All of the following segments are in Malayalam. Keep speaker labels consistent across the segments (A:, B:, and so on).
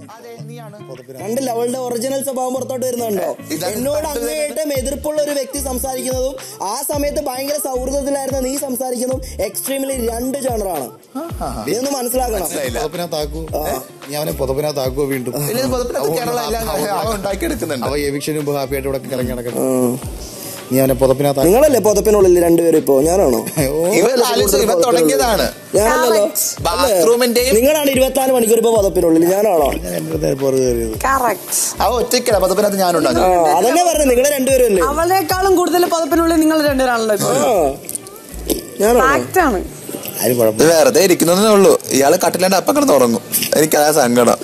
A: കണ്ടില്ല അവളുടെ ഒറിജിനൽ സ്വഭാവം പുറത്തോട്ട് വരുന്നുണ്ടോ
B: ഇതാണ്
A: എന്നോട്
B: കണ്ടു
A: അങ്ങേയറ്റം എതിർപ്പുള്ള ഒരു വ്യക്തി സംസാരിക്കുന്നതും ആ സമയത്ത് ഭയങ്കര സൗഹൃദത്തിലായിരുന്ന നീ സംസാരിക്കുന്നതും എക്സ്ട്രീംലി രണ്ട് ജോണറാണ് ഇതൊന്ന് മനസ്സിലാക്കണം
B: മനസ്സിലായില്ല.
C: പുതപ്പിനകത്താക്കൂ നീ അവനെ പുതപ്പിനകത്താക്കുവോ വീണ്ടും
B: ഇല്ല, ഇത് പുതപ്പിനകത്ത് കേരള എല്ലാം അവൻ ഉണ്ടാക്കിയെടുക്കുന്നുണ്ട്
C: അവ എവിക്ഷന് മുമ്പ് ഹാപ്പി ആയിട്ട് ഇവിടെ ഇറങ്ങി നടക്കണം നീ അവനെ പുതപ്പിനകത്താക്കി
A: നിങ്ങളല്ലേ പുതപ്പിനുള്ളിൽ രണ്ടുപേരും ഇപ്പോ ഞാനാണോ
B: ഇവ ആലോചിച്ച് ഇവ തുടങ്ങിയതാണ്
A: ഞാനല്ലോ
B: ബാത്റൂമിന്റെയും
A: നിങ്ങളാണ് ഇരുപത്തിനാല് മണിക്കൂർ ഇപ്പൊ പുതപ്പിനുള്ളിൽ ഞാനാണോ
C: ഞാൻ എന്റെ നേരെ പുറത്ത് കയറിയത്
D: കറക്റ്റ്
B: അവ ഒറ്റയ്ക്കല്ല പതപ്പിനകത്ത് ഞാനുണ്ടാകും
A: ആ അതന്നെ പറഞ്ഞു നിങ്ങൾ രണ്ടുപേരും അല്ലേ
D: അവളെക്കാളും കൂടുതൽ പതപ്പിനുള്ളിൽ നിങ്ങൾ രണ്ടുപേരാണല്ലോ ഇപ്പൊ
A: ആ ഞാനാണോ
D: ഫാക്റ്റ് ആണ്
C: ആരും
B: ഇത്
C: കുഴപ്പമില്ല
B: വെറുതെ ഇരിക്കുന്നതേ ഉള്ളൂ ഇയാള് കട്ടിലാണ്ട് അപ്പം കിടന്ന് ഉറങ്ങും എനിക്കതാ സങ്കടം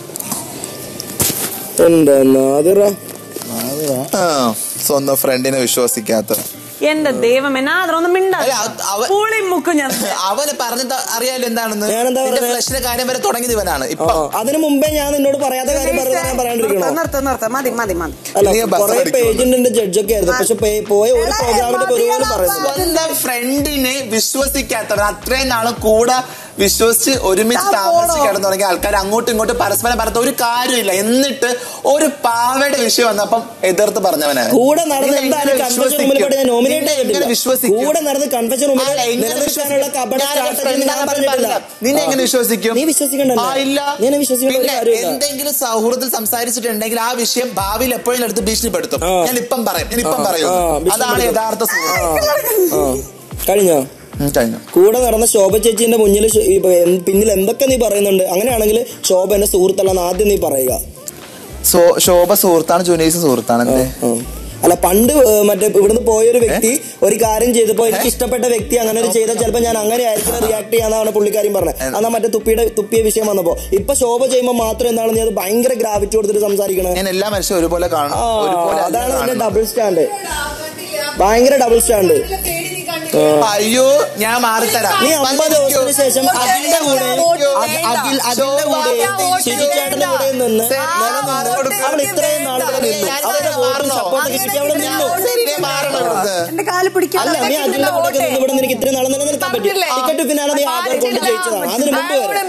A: എന്താ നാദിറ
B: ആ, സ്വന്തം ഫ്രണ്ടിനെ വിശ്വസിക്കാത്ത
D: എന്റെ ദൈവം എന്നാ അതൊന്നും മിണ്ട
B: അല്ല, അത് അവ-
D: പൂളി മുക്കും ഞാൻ
B: അവന് പറഞ്ഞിട്ട് അറിയാലോ എന്താണെന്ന്
A: ഞാനെന്താ
B: നിന്റെ
A: പറഞ്ഞത്?
B: ഫ്ലഷിന്റെ കാര്യം വരെ തുടങ്ങിയത് ഇവനാണ് ഇപ്പൊ
A: ആ, അതിനു മുമ്പേ ഞാൻ നിന്നോട് പറയാത്ത കാര്യം പറഞ്ഞത് ഞാൻ പറയാണ്ടിരിക്കണോ
D: നിർത്ത നിർത്ത മതി മതി മതി
A: അല്ല
B: നീ ബസ്
A: കൊറേ
B: അടിക്കുമോ?
A: പേജന്റിന്റെ ജഡ്ജൊക്കെ ആയിരുന്നു പക്ഷെ പേ- പോയ ഒരു
D: എടാ,
A: പ്രോഗ്രാമിന്റെ
D: മതി,
A: പോലും
D: എടാ,
A: പറയുന്നത്
B: സ്വന്തം ഫ്രണ്ടിനെ വിശ്വസിക്കാത്തവർ അത്രയും നാളും കൂടെ വിശ്വസിച്ച് ഒരുമിച്ച്
D: ആ,
B: താമസിച്ച്
D: പോടോ.
B: കിടന്നു തുടങ്ങിയ ആൾക്കാർ അങ്ങോട്ടും ഇങ്ങോട്ടും പരസ്പരം പറഞ്ഞ ഒരു കാര്യമില്ല എന്നിട്ട് ഒരു പാവയുടെ വിഷയം വന്നപ്പം എതിർത്ത് പറഞ്ഞവനാണ്
A: കൂടെ നടന്ന്
B: നിന്നെ
A: എന്താണ്
B: എങ്ങനെ
A: കൺഫെഷൻ റൂമിൽ പോയിട്ട് ഞാൻ നോമിനേറ്റ്
B: നിന്നെ എങ്ങനെ
A: ചെയ്തിട്ടില്ല
B: വിശ്വസിക്കും
A: കൂടെ നടന്ന് കൺഫെഷൻ റൂമിൽ
B: അല്ല, എങ്ങനെ
A: നിലനിൽക്കാനുള്ള കപട
B: ഞാൻ ഒരു
A: strategy
B: friend
A: ഞാൻ
B: ആണെന്ന്
A: പറഞ്ഞിട്ടില്ല
B: പറഞ്ഞില്ല. നിന്നെ എങ്ങനെ വിശ്വസിക്കും
A: നീ വിശ്വസിക്കണ്ടല്ലോ.
B: ആ, ഇല്ല
A: നീ എന്നെ വിശ്വസിക്കേണ്ട ഒരു
B: പിന്നെ
A: കാര്യമില്ല.
B: എന്തെങ്കിലും സൗഹൃദത്തിൽ സംസാരിച്ചിട്ടുണ്ടെങ്കിൽ ആ വിഷയം ഭാവിയിൽ എപ്പോഴും എടുത്ത് ഭീഷണിപ്പെടുത്തും
A: ആ.
B: ഞാൻ ഇപ്പം പറയും ഞാൻ ഇപ്പം പറയും
A: ആ, ഭീഷണിപ്പെടുത്തും.
B: അതാണ് യഥാർത്ഥ സുഹൃത്ത്
A: ആ കഴിഞ്ഞോ
B: ഉം, കഴിഞ്ഞു
A: കൂടെ നടന്ന ശോഭ ചേച്ചിന്റെ മുന്നിൽ ശ- ഈ പ- പിന്നിൽ എന്തൊക്കെ നീ പറയുന്നുണ്ട് അങ്ങനെയാണെങ്കിൽ ശോഭ എന്റെ സുഹൃത്തല്ലെന്ന് ആദ്യം നീ പറയുക
B: സോ- ശോഭ സുഹൃത്താണ് ജുനൈസ് സുഹൃത്താണ് എന്തേ
A: ആ. അല്ല പണ്ട് ഏ, മറ്റേ ഇവിടുന്ന് പോയൊരു വ്യക്തി ഒരു കാര്യം ചെയ്തപ്പോ എനിക്ക് ഇഷ്ടപ്പെട്ട വ്യക്തി അങ്ങനെ ഒരു ചെയ്താൽ ചിലപ്പോൾ ഞാൻ അങ്ങനെ ആയിരിക്കും റിയാക്ട് ചെയ്യാന്നാണ് പുള്ളിക്കാരും പറഞ്ഞത് അന്നാ മറ്റേ തുപ്പിയുടെ തുപ്പിയ വിഷയം വന്നപ്പോ ഇപ്പൊ ശോഭ ചെയ്യുമ്പോൾ മാത്രം എന്താണ് നീ അത് ഭയങ്കര ഗ്രാവിറ്റി കൊടുത്തിട്ട് സംസാരിക്കണേ
B: ഞാൻ എല്ലാ മനുഷ്യരും ഒരുപോലെ കാണും
A: ആ
B: ഒരുപോലെ അല്ല
A: അതാണ് നിന്റെ
B: കാണുന്നത്.
A: ഡബിൾ സ്റ്റാൻഡ് ഭയങ്കര ഡബിൾ സ്റ്റാൻഡ്
B: അയ്യോ ഞാൻ മാറിത്തരാം
A: നീ അമ്പത് ദിവസത്തിന് ശേഷം അതിന്റെ കൂടെ അത് അതിൽ അതിന്റെ കൂടെ ശിരിച്ചേട്ടന്റെ കൂടെ നിന്ന് നിലനിന്ന് അവൾ ഇത്രയും നാളുകൾ നിന്നു അവരുടെ വോട്ടും സപ്പോർട്ടൊക്കെ കിട്ടി അവൾ നിന്നു
D: എന്റെ കാല് പിടിക്കാൻ
A: അല്ല നീ അതിന്റെ കൂടെ ഒക്കെ നിന്ന് ഇവിടെ നിന്ന് എനിക്ക് ഇത്രയും നാളെ നിലനിൽക്കാൻ പറ്റി ടിക്കറ്റ് ഫിനാലെ നീ ആധാർ കൊണ്ട് ജയിച്ചതാണ് അതിന് മുമ്പ് വരെ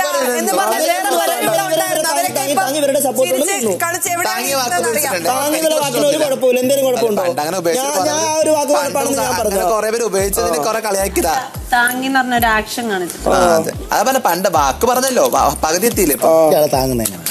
A: താങ്ങി താങ്ങി ഇവരുടെ സപ്പോർട്ട് നിന്നു
B: താങ്ങിയ വാക്ക് ഉപയോഗിച്ചിട്ടുണ്ട്.
A: താങ്ങി എന്നുള്ള വാക്കിന് ഒരു കുഴപ്പമില്ല എന്തെങ്കിലും കുഴപ്പമുണ്ടോ
B: പണ്ട് അങ്ങനെ ഉപയോഗിച്ചിട്ട്
A: ഞാൻ ഞാൻ ആ ഒരു വാക്ക് പറഞ്ഞാണെന്ന് ഞാൻ പറഞ്ഞു
B: കുറെ പേര് ഉപയോഗിച്ചതിന് കുറെ കളിയാക്കിയതാ
D: താങ്ങി എന്ന് പറഞ്ഞ ഒരു ആക്ഷൻ കാണിച്ചു
B: ആ, അതെ അതേപോലെ പണ്ട് വാക്ക് പറഞ്ഞല്ലോ വ- പകുതി എത്തിയില്ലേ ഇപ്പൊ
C: ഇയാളെ താങ്ങുന്ന എങ്ങനെ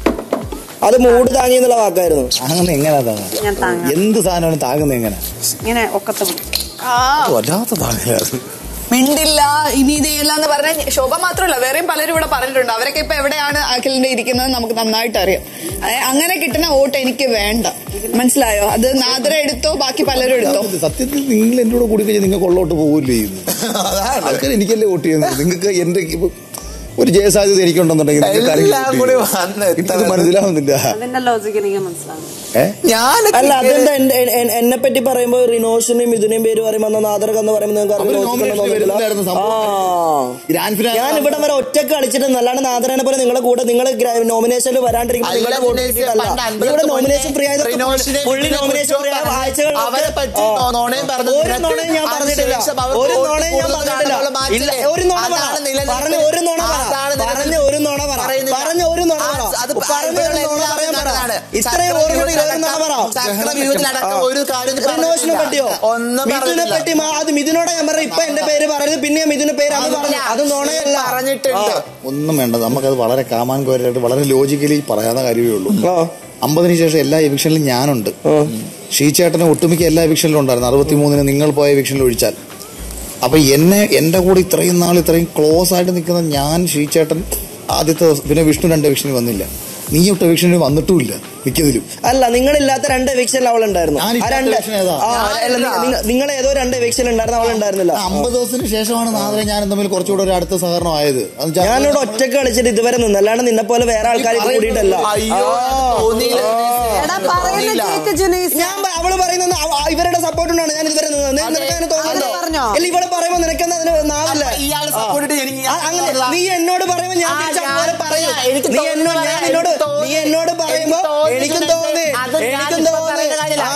A: അത് മൂട് താങ്ങി എന്നുള്ള വാക്കായിരുന്നു
C: താങ്ങുന്ന എങ്ങനെയാ താങ്ങുക
D: ഞാൻ താങ്ങാം
C: എന്ത് സാധനമാണ് താങ്ങുന്ന എങ്ങനെ
D: ഇങ്ങനെ ഒക്കത്തെ പിടിക്കും
C: വല്ലാത്ത താങ്ങല
E: മിണ്ടില്ല ഇനി ഇത് ചെയ്യില്ല എന്ന് പറഞ്ഞ ശോഭ മാത്രമല്ല വേറെയും പലരും ഇവിടെ പറഞ്ഞിട്ടുണ്ട് അവരൊക്കെ ഇപ്പൊ എവിടെയാണ് അഖിലിന്റെ ഇരിക്കുന്നത് നമുക്ക് നന്നായിട്ട് അറിയാം അതെ, അങ്ങനെ കിട്ടുന്ന വോട്ട് എനിക്ക് വേണ്ട മനസ്സിലായോ അത് നാദര എടുത്തോ ബാക്കി പലരും എടുത്തോ
C: സത്യത്തിൽ നിങ്ങൾ എന്റെ കൂടെ കൂടി കഴിഞ്ഞാൽ നിങ്ങൾക്ക് ഉള്ളോട്ട് പോകില്ലേ ചെയ്യുന്നു
B: അതാണ്
C: ആൾക്കാർ എനിക്കല്ലേ വോട്ട് ചെയ്യുന്നത് നിങ്ങൾക്ക് എന്റെ ഇപ്പൊ ഒരു ജയസാധ്യത എനിക്കുണ്ടെന്നുണ്ടെങ്കിൽ നിങ്ങൾക്ക് ആരെങ്കിലും
B: എല്ലാം
C: vote
B: കൂടി
C: ചെയ്യും.
B: വന്ന്
C: എനിക്കത്
B: എത്തണം.
C: മനസ്സിലാവുന്നില്ല
D: അതിന്റെ ലോജിക്ക് എനിക്ക് മനസ്സിലാവും
C: ഏ
B: ഞാൻ
A: അല്ല അതെന്താ എന്നെ പറ്റി പറയുമ്പോ റിനോഷിനെയും മിഥുനെയും പേര് പറയുമ്പോ നാദർക്ക് എന്ന് പറയുമ്പോ നിങ്ങൾക്ക്
C: അവര്
A: അറിയാം
C: nomination
A: ലോജിക്കൊന്നും
C: വരുന്നില്ലായിരുന്നു
A: തോന്നുന്നില്ല.
C: സംഭവം.
A: ആ.
C: ഗ്രാൻഡ് ഫിനാലെ
A: ഞാൻ ഇവിടെ വരെ ഒറ്റക്ക് കളിച്ചിട്ടുണ്ട് അല്ലാണ്ട് നാദരനെ പോലെ നിങ്ങളെ കൂടെ നിങ്ങൾ നോമിനേഷനിൽ വരാണ്ടിരിക്കുമ്പോൾ
B: അല്ല,
A: നിങ്ങളെ വോട്ട്
B: ദിനേശ്,
A: കിട്ടിയിട്ടല്ല
B: പണ്ട് അൻപത്
A: ഇവിടെ
B: മുന്നേ
A: നോമിനേഷൻ ഫ്രീ ആയത്
B: റിനോഷിനെ
A: പുള്ളി നോമിനേഷൻ ഫ്രീ ആയ
B: പറഞ്ഞ്
A: ആഴ്ചകൾ
B: അവരെ പറ്റി നോണയും പറഞ്ഞു.
A: ഒരു
B: നിനക്ക്
A: നോണയും ഞാൻ പറഞ്ഞിട്ടില്ല
B: അതിനുശേഷം അവർക്ക്
A: ഒരു
B: വോട്ട്
A: നോണയും ഞാൻ
B: കൂടുതൽ
A: പറഞ്ഞിട്ടില്ല
B: കാണുമ്പോൾ മാറ്റില്ലേ?
A: ഇല്ല ഒരു നോണ പറ
B: അതാണ് നിലനിൽപ്പ്.
A: പറഞ്ഞ ഒരു നോണ പറ
B: അതാണ് നിലനിൽപ്പ്.
A: പറഞ്ഞ ഒരു നോണ പറ
B: പറയുന്നില്ല.
A: പറഞ്ഞ ഒരു നോണ പറ
B: അത് അത്
A: പറഞ്ഞ ഒരു നോണ പറയാൻ പറ ഇത്രയും ഓർമ്മ ഒരു നോണ പറ
B: ചക്രവ്യൂഹത്തിലടക്കം ഒരു കാര്യം നീ
A: റിനോഷിനെ
B: പറഞ്ഞിട്ടില്ല.
A: പറ്റിയോ
B: ഒന്നും
A: മിഥുനെ
B: പറഞ്ഞിട്ടില്ല.
A: പറ്റി മാ- അത് മിഥുനോടെ ഞാൻ പറഞ്ഞു ഇപ്പൊ എന്റെ പേര് പറയരുത് പിന്നെ ഞാൻ മിഥുന്റെ പേര് അത് പറഞ്ഞു അത് നോണയല്ല
B: പറഞ്ഞിട്ടുണ്ട്
C: ഒന്നും വേണ്ട നമുക്കത് വളരെ കാമാൻ കോരായിട്ട് വളരെ ലോജിക്കലി പറയാവുന്ന കാര്യമേ ഉള്ളൂ
A: ആ.
C: അമ്പതിന് ശേഷം എല്ലാ എവിക്ഷനിലും ഞാനുണ്ട് ഷീചേട്ടനെ ഒട്ടുമിക്ക എല്ലാ എവിക്ഷനിലും ഉണ്ടായിരുന്നു അറുപത്തിമൂന്നിന് നിങ്ങൾ പോയ എവിക്ഷനിൽ ഒഴിച്ചാൽ അപ്പൊ എന്നെ എന്റെ കൂടെ ഇത്രയും നാൾ ഇത്രയും ക്ലോസ് ആയിട്ട് നിൽക്കുന്ന ഞാൻ ഷീചേട്ടൻ ആദ്യത്തെ ദിവസം പിന്നെ വിഷ്ണു രണ്ട് എവിക്ഷനിൽ വന്നില്ല നീ ഒട്ട് എവിക്ഷനിൽ വന്നിട്ടുമില്ല മിക്കതിലും
A: അല്ല നിങ്ങളില്ലാത്ത രണ്ട് എവിക്ഷനിൽ അവൾ ഉണ്ടായിരുന്നു
C: ഞാൻ
A: ആ
C: ഇല്ലാത്ത
A: രണ്ട്
C: eviction ഏതാ?
A: ആ, അല്ല, നി- നിങ്ങ- നിങ്ങൾ ഏതോ രണ്ട് എവിക്ഷനിൽ ഉണ്ടായിരുന്നു അവൾ ഉണ്ടായിരുന്നില്ല
C: അമ്പത് ദിവസത്തിന് ശേഷമാണ് നാദരെ ഞാനും തമ്മിൽ കുറച്ചുകൂടെ ഒരു അടുത്ത സഹകരണം ആയത് അത് വെച്ചാ-
A: ഞാനിവിടെ ഒറ്റക്ക് കളിച്ചിട്ട് ഇതുവരെ നിന്ന് അല്ലാണ്ട് നിന്നെ പോലെ വേറെ ആൾക്കാർ ഇത് കൂടിയിട്ടല്ല
B: അയ്യോ തോന്നിയില്ല
D: എടാ പറയുന്ന കേക്ക് ജുനൈസ്
A: ഞാൻ പ- അവള് പറയുന്നത് അവ- ആ, ഇവരുടെ സപ്പോർട്ട് കൊണ്ടാണ് ഞാൻ ഇതുവരെ നിന്നത് നി- നിനക്ക് അങ്ങനെ തോന്നുന്നുണ്ടോ
D: അത് പറഞ്ഞോ?
A: ഇല്ല ഇവള് പറയുമ്പോ നിനക്ക് അതിന് നാവില്ല
B: ഇയാളെ സപ്പോർട്ട് ചെയ്തിട്ട് എനിക്ക്
A: ആ, അങ്ങനെ നീ എന്നോട് പറയുമ്പോ ഞാൻ
B: ആ,
A: തിരിച്ച്
B: ഞാൻ
A: അതുപോലെ പറയും
B: പറയാം. എനിക്ക്
A: നീ
B: തോന്നുന്നു
A: എന്നോട് ഞാൻ
B: പറയാം.
A: എന്നോട്
B: എനിക്ക് തോന്നി.
A: നീ എന്നോട് പറയുമ്പോ
B: എനിക്ക് തോന്നി.
A: എനിക്കും തോന്നി
B: അത് ഞാൻ
A: എനിക്കും
B: ഇപ്പൊ
A: തോന്നി
B: പറയുന്ന കാര്യമല്ല.
A: ആ,
B: ഈ നിമിഷം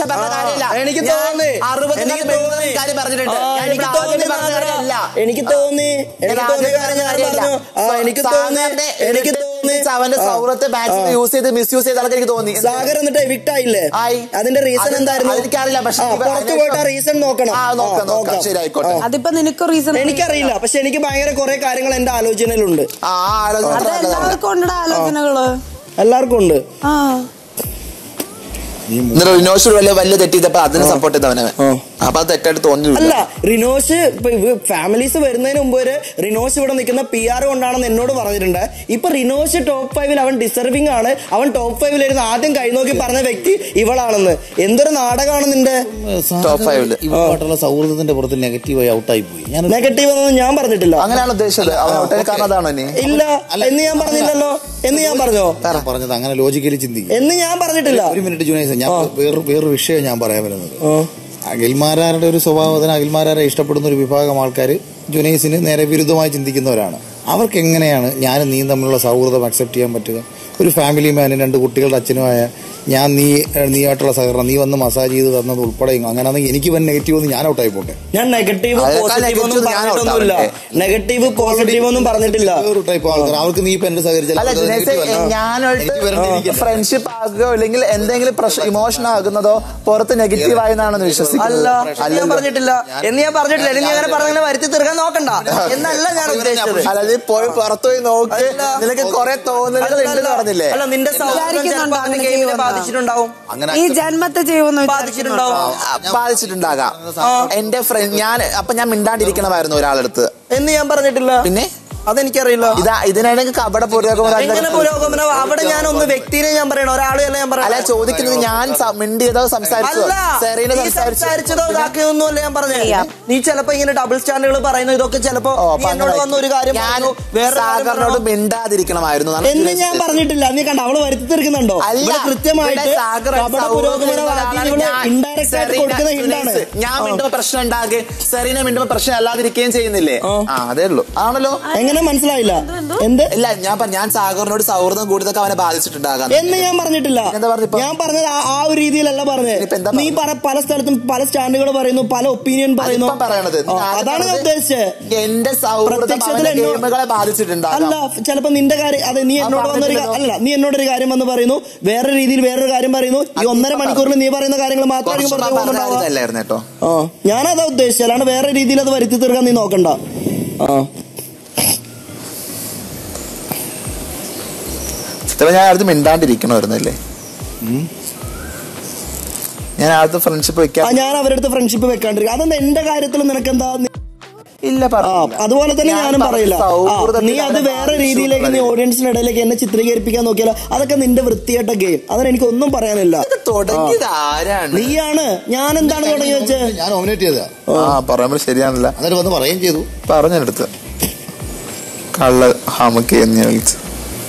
B: പറഞ്ഞ
A: ആ,
B: കാര്യമില്ല.
A: എനിക്ക്
B: ഞാൻ
A: തോന്നി
B: അറുപത്
A: എനിക്ക്
B: കാലം
A: തോന്നി
B: കാര്യം പറഞ്ഞിട്ടുണ്ട്.
A: ആ,
B: ഞാൻ
A: എനിക്ക്
B: ഇവിടെ
A: തോന്നി
B: ആദ്യം പറഞ്ഞ കാര്യമല്ല.
A: എനിക്ക് തോന്നി എനിക്ക്
B: ഞാൻ
A: തോന്നിയ
B: ആദ്യം
A: കാര്യം ഞാൻ
B: പറഞ്ഞ
A: പറഞ്ഞു ആ
B: കാര്യമില്ല.
A: എനിക്ക് തോന്നി
B: സാഗറിനെ
A: എനിക്ക്
B: എന്നിട്ട്
A: തോന്നി
B: അവന്റെ
A: ആ.
B: സൗഹൃദത്തെ മാക്സിമം
A: ആ.
B: യൂസ് ചെയ്ത് മിസ്യൂസ് ചെയ്ത ആൾക്കാർ എനിക്ക് തോന്നി
A: സാഗർ എന്നിട്ട് എവിക്ട് ആയില്ലേ
B: ആയി.
A: അതിന്റെ റീസൺ
B: അത്
A: എന്തായിരുന്നു
B: അതെനിക്കറിയില്ല, പക്ഷേ
A: ആ,
B: ഇവ
A: പുറത്ത്
B: അതിനെ
A: പോയിട്ട് ആ റീസൺ നോക്കണം
B: ആ, നോക്കാം,
A: ആ,
B: നോക്കാം. ശരി, ആയിക്കോട്ടെ.
A: ആ.
D: അതിപ്പോ നിനക്ക് റീസൺ
A: എനിക്കറിയില്ല പക്ഷെ എനിക്ക് ഭയങ്കര കുറെ കാര്യങ്ങൾ എന്റെ ആലോചനയിലുണ്ട്
B: ആ ആലോചന
D: അത്
B: നല്ലതാണ്.
D: എല്ലാവർക്കും ഉണ്ടടാ ആലോചനകള്
A: എല്ലാവർക്കും ഉണ്ട്
D: ആ
B: എന്നിട്ട് റിനോഷ് വലിയ വലിയ തെറ്റ് ചെയ്തപ്പോ അതിനെ സപ്പോർട്ട് ചെയ്തവനെ
A: ആ.
B: അപ്പൊ അത് തെറ്റായിട്ട് തോന്നിയില്ല
A: അല്ല റിനോഷ് ഫാമിലീസ് വരുന്നതിന് മുമ്പ് ഒരു റിനോഷ് ഇവിടെ നിൽക്കുന്ന പി ആർ കൊണ്ടാണെന്ന് എന്നോട് പറഞ്ഞിട്ടുണ്ട് ഇപ്പൊ റിനോഷ് ടോപ്പ് ഫൈവിൽ അവൻ ഡിസർവിംഗ് ആണ് അവൻ ടോപ്പ് ഫൈവിൽ ഇരുന്ന് ആദ്യം കൈനോക്കി പറഞ്ഞ വ്യക്തി ഇവളാണെന്ന് എന്തൊരു നാടകമാണ് നിന്റെ
B: Top five ല്.
C: ഇവരുമായിട്ടുള്ള സൗഹൃദത്തിന്റെ പുറത്ത് നെഗറ്റീവായി ഔട്ടായി പോയി ഞാൻ
A: നെഗറ്റീവ് ഒന്നും ഞാൻ പറഞ്ഞിട്ടില്ല
B: അങ്ങനെയാണ് ഉദ്ദേശിച്ചത് അവൻ ഔട്ടായ കാരണം അതാണോ ഇനി
A: ഇല്ല എന്ന് ഞാൻ പറഞ്ഞില്ലല്ലോ എന്ന് ഞാൻ പറഞ്ഞോ
C: ഞാൻ പറഞ്ഞത് അങ്ങനെ ലോജിക്കലി ചിന്തിക്കും
A: എന്ന് ഞാൻ പറഞ്ഞിട്ടില്ല
C: ഒരു മിനിറ്റ് ജുനൈസ് ഞാൻ വേറൊരു വേറൊരു വിഷയം ഞാൻ പറയാൻ വരുന്നത്
A: ആ.
C: അഖിൽമാരാരുടെ ഒരു സ്വഭാവത്തിന് അഖിൽമാരാരെ ഇഷ്ടപ്പെടുന്ന ഒരു വിഭാഗം ആൾക്കാർ ജുനൈസിന് നേരെ വിരുദ്ധമായി ചിന്തിക്കുന്നവരാണ് അവർക്ക് എങ്ങനെയാണ് ഞാനും നീയും തമ്മിലുള്ള സൗഹൃദം അക്സെപ്റ്റ് ചെയ്യാൻ പറ്റുക ഒരു ഫാമിലി മാനും രണ്ട് കുട്ടികളുടെ അച്ഛനുമായ ഞാൻ നീ നീയായിട്ടുള്ള സഹകരണം നീ വന്ന് മസാജ് ചെയ്ത് തന്നത് ഉൾപ്പെടെ അങ്ങനെയാണെങ്കിൽ എനിക്ക് വൻ നെഗറ്റീവ് ഒന്ന് ഞാൻ ഔട്ടായി പോട്ടെ
A: ഞാൻ നെഗറ്റീവ്
B: അതിനേക്കാൾ
A: പോസിറ്റീവ് ഒന്നും
B: negative ഞാൻ
A: പറഞ്ഞിട്ടൊന്നുമില്ല
B: ഔട്ടാവട്ടെ.
A: നെഗറ്റീവ് പോസിറ്റീവ് ഒന്നും പറഞ്ഞിട്ടില്ല
C: വേറൊരു ടൈപ്പ് ആൾക്കാർ അവർക്ക് നീ ഇപ്പൊ എന്റെ സഹകരിച്ചാൽ
B: അല്ല
C: അത്
B: ജിനേഷ്
C: negative അല്ല. എനിക്ക്
B: ഞാനായിട്ട്
C: വരണ്ടിരിക്കണ്ട.
B: ഫ്രണ്ട്ഷിപ്പ് ആകുകയോ അല്ലെങ്കിൽ എന്തെങ്കിലും ഇമോഷൻ ആകുന്നതോ പുറത്ത് നെഗറ്റീവ് ആയെന്നാണെന്ന് വിശ്വസിക്കുന്നത്
A: അല്ല ഞാൻ പറഞ്ഞിട്ടില്ല എന്ന് ഞാൻ പറഞ്ഞിട്ടില്ല എന്ന് ഞാൻ അങ്ങനെ പറഞ്ഞങ്ങനെ വരുത്തി തീർക്കാൻ നോക്കണ്ട എന്നല്ല ഞാൻ ഉദ്ദേശിച്ചത്
B: അല്ല നീ പോയി പുറത്തുപോയി നോക്ക്
A: അല്ല.
B: നിനക്ക് കുറെ തോന്നലുകൾ ഉണ്ടെന്ന് പറഞ്ഞില്ലേ
A: അല്ല നിന്റെ സൗഹൃദം
D: വിചാരിക്കുന്നുണ്ടോ
A: ചിലപ്പോ അതിന്റെ
D: അങ്ങനെ
A: ഗെയിമിനെ
D: ചെയ്യുമെന്ന്?
A: ബാധിച്ചിട്ടുണ്ടാവും
C: അങ്ങനെ
D: ഈ ജന്മത്തെ ചെയ്യുമെന്ന്
A: ബാധിച്ചിട്ടുണ്ടാവും
B: ആ, ബാധിച്ചിട്ടുണ്ടാകാം എന്റെ ഫ്രണ്ട് ഞാൻ അപ്പൊ ഞാൻ മിണ്ടാണ്ടിരിക്കണമായിരുന്നു ഒരാളെടുത്ത്
A: എന്ന് ഞാൻ പറഞ്ഞിട്ടില്ല
B: പിന്നെ
A: അതെനിക്കറിയില്ല
B: ഇതാ ഇതിനാണെങ്കിൽ കപട പുരോഗമനം
A: എങ്ങനെ പുരോഗമനം അവിടെ ഞാൻ ഒന്ന് വ്യക്തിനെ ഞാൻ പറയണ ഒരാളെ അല്ല ഞാൻ
B: അല്ല
A: പറയണ
B: ചോദിക്കുന്നത് ഞാൻ സ- മിണ്ടിയതോ സംസാരിച്ചതോ
A: അല്ല
B: സെറീന
A: നീ
B: സംസാരിച്ചു
A: സംസാരിച്ചതോ ഇതാക്കിയൊന്നുമല്ല ഞാൻ പറഞ്ഞത്
D: ചെയ്യാം.
A: നീ ചിലപ്പോ ഇങ്ങനെ ഡബിൾ സ്റ്റാൻഡുകൾ പറയുന്നു ഇതൊക്കെ ചിലപ്പോ
B: ഓ,
A: നീ
B: അപ്പൊ
A: എന്നോട്
B: അങ്ങനെ
A: വന്ന ഒരു കാര്യം
B: ഞാൻ
A: പറഞ്ഞു, വേറെ കാര്യം
B: സാഗറിനോട്
A: പറഞ്ഞു.
B: മിണ്ടാതിരിക്കണമായിരുന്നു എന്നാണ്
A: എന്ന് ഞാൻ
B: ഉദ്ദേശിച്ചത്.
A: പറഞ്ഞിട്ടില്ല നീ കണ്ട അവള് വരുത്തി തീർക്കുന്നുണ്ടോ
B: അല്ല,
A: ഇവിടെ കൃത്യമായിട്ട്
B: ഇവിടെ സാഗർ ഒരു
A: കപട
B: സൗഹൃദം
A: പുരോഗമന
B: ഉള്ള
A: വാദികൾ
B: ആളാണ് ഞാൻ.
A: ഇൻഡയറക്റ്റ് ആയിട്ട്
B: സെറീന
A: കൊടുക്കുന്ന ഹിന്റാണ്
B: സുനീസ്. ഞാൻ മിണ്ടുമ്പോ പ്രശ്നം ഉണ്ടാകെ സെറീന മിണ്ടുമ്പോ പ്രശ്നം അല്ലാതിരിക്കുകയും ചെയ്യുന്നില്ലേ ആ അതേ ഉള്ളൂ ആണല്ലോ
A: എങ്ങനെ മനസ്സിലായില്ല എന്ത്
B: ഇല്ല ഞാൻ പറ- ഞാൻ സാഗറിനോട് സൗഹൃദം കൂടുതലൊക്കെ അവനെ ബാധിച്ചിട്ടുണ്ടാകാം
A: എന്ന് ഞാൻ പറഞ്ഞിട്ടില്ല
B: എന്താ പറഞ്ഞിപ്പോ?
A: ഞാൻ പറഞ്ഞത് ആ- ആ ഒരു രീതിയിലല്ല പറഞ്ഞത്
B: ഇനിയിപ്പോ എന്താ
A: നീ പറ പല സ്ഥലത്തും പല സ്റ്റാൻഡുകൾ പറയുന്നു പല ഒപ്പീനിയൻ പറയുന്നു
B: അതിപ്പം പറയണത് നീ
A: ആ,
B: ആദ്യം
A: അതാണ് ഞാൻ
B: പറഞ്ഞത്
A: ഉദ്ദേശിച്ചത്
B: എന്റെ സൗഹൃദം
A: പ്രത്യക്ഷത്തിൽ
B: അവന്റെ
A: എന്നോ-
B: ഗെയിമുകളെ ബാധിച്ചിട്ടുണ്ടാകാം
A: അല്ല ചിലപ്പോ നിന്റെ കാര്യം അതെ നീ
B: ആ,
A: എന്നോട് വന്നൊരു കാ-
B: പറഞ്ഞില്ലല്ലോ.
A: അല്ല നീ എന്നോടൊരു കാര്യം വന്ന് പറയുന്നു വേറെ രീതിയിൽ വേറൊരു കാര്യം പറയുന്നു ഈ ഒന്നര മണിക്കൂറിൽ നീ പറയുന്ന കാര്യങ്ങൾ മാത്രമായിരിക്കും
B: കുറച്ച്
A: പുറത്ത്
B: പറഞ്ഞ
A: പോകുന്നുണ്ടാവുക
B: ഇതല്ലായിരുന്നു കേട്ടോ
A: ആ ഞാനതാ ഉദ്ദേശിച്ചത് അല്ലാണ്ട് വേറെ രീതിയിൽ അത് വരുത്തി തീർക്കാൻ നീ നോക്കണ്ട ആ
B: ചിലപ്പോ ഞാൻ അടുത്ത് മിണ്ടാണ്ടിരിക്കണമായിരുന്നല്ലേ ഞാൻ ആദ്യത്തെ ഫ്രണ്ട്ഷിപ്പ്
A: ആ,
B: വെക്കാൻ
A: ഞാൻ അവരുടെ അടുത്ത് ഫ്രണ്ട്ഷിപ്പ് വെക്കാണ്ടിരിക്കും അതെന്താ എന്റെ കാര്യത്തിൽ നിനക്കെന്താ നീ-
B: ഇല്ല
A: ആ
B: പറഞ്ഞില്ല.
A: അതുപോലെ തന്നെ
B: ഞാൻ
A: ഞാനും
B: പറഞ്ഞ
A: പറയില്ല ആ,
B: സൗഹൃദത്തിൽ
A: നീ അത്
B: അവനെ
A: വേറെ
B: ബാധിച്ചു
A: രീതിയിലേക്ക് നീ
B: എന്നുള്ളത്.
A: ഓഡിയൻസിന്റെ ഇടയിലേക്ക് എന്നെ ചിത്രീകരിപ്പിക്കാൻ നോക്കിയാലോ അതൊക്കെ നിന്റെ വൃത്തിയായിട്ട ഗെയിം അതിന് എനിക്ക് ഒന്നും പറയാനില്ല
B: ഇത് തുടങ്ങിയത് ആരാണ്
A: നീയാണ് ഞാൻ എന്താണ് തുടങ്ങി വെച്ചേ
C: ഞാൻ നോമിനേറ്റ് ചെയ്തതാ
B: ആ പറയുമ്പോൾ ശരിയാണല്ല
C: എന്നിട്ട് വന്ന് പറയുകയും ചെയ്തു
B: പറഞ്ഞെടുത്ത് കള്ള ഹമക്ക് എന്ന് ഞാൻ വിളിച്ചു